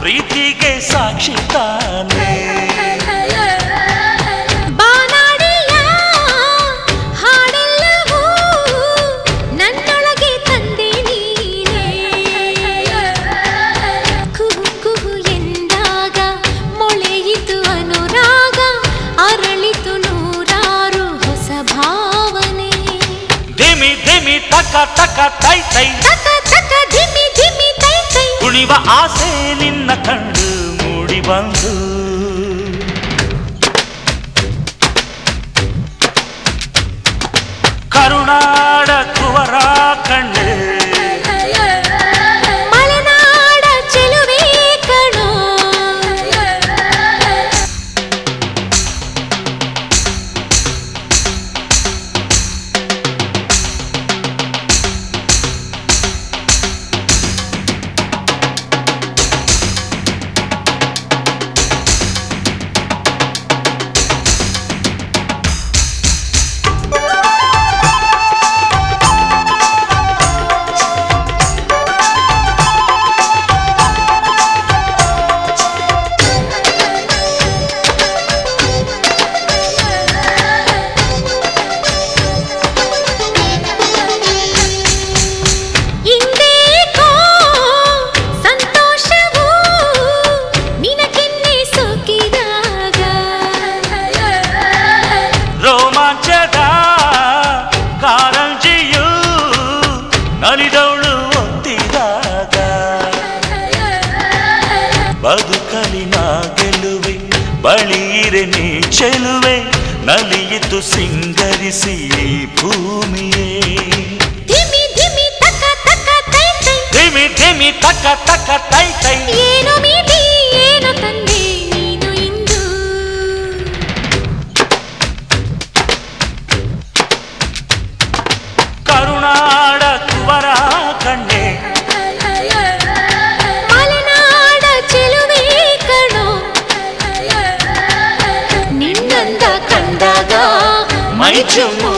ಪ್ರೀತಿಗೆ ಸಾಕ್ಷಿ ತಾನೇ ಬಾನಾಡಿಯ ಹಾಡೆಲ್ಲವೂ ನನ್ನೊಳಗೆ ತಂದೆ ನೀನೇ ಕುಹು ಕುಹು ಎಂದಾಗ ಮೊಳೆಯಿತು ಅನುರಾಗ ಅರಳಿತು ನೂರಾರು ಹೊಸ ಭಾವನೆ ಧಿಮಿ ಧಿಮಿ ತಕ ತಕ ತೈ ತೈ ತಕ ತಕ ಧಿಮಿ ಧಿಮಿ ತೈ ತೈ ಕುಣಿವ ಆಸೆ ನಿನ್ನ ಕಂಡು ಮೂಡಿ ಬಂದು ಕರುನಾಡ ಕುವರ ಕಂಡೆ ಮಲೆನಾಡ ಚೆಲುವೆ ಕಣೋ ಇಂದೇಕೋ ಸಂತೋಷವು ನಿನಗೆನ್ನೆ ಸೋಕಿದಾಗ ರೋಮಾಂಚದ ಕಾರಂಜಿಯು ನಲಿದವಳು ಒತ್ತಿದಾಗ ಬದುಕಲಿ ನಾ ಗೆಲುವೆ ಬಳಿಯಿರೆ ನೀ ಚೆಲುವೆ ನಲಿಯಿತು ಸಿಂಗರಿಸಿ ಈ ಭೂಮಿಯೇ ಧಿಮಿ ಧಿಮಿ ತಕ ತಕ ತೈ ತೈ ಧಿಮಿ ಧಿಮಿ ತಕ ತಕ ತೈ ತೈ ಏನು ಮೀಟಿ ಏನು ತಂದೆ ನೀನು ಇಂದು ಕರುನಾಡ ಕುವರ ಕಣ್ಣೆ ಮಲೆನಾಡ ಚೆಲುವೆ ಕಣೋ ನಿನ್ನಂದ ಕಂಡಾಗ ಮೈ ಚುಮ್ಮು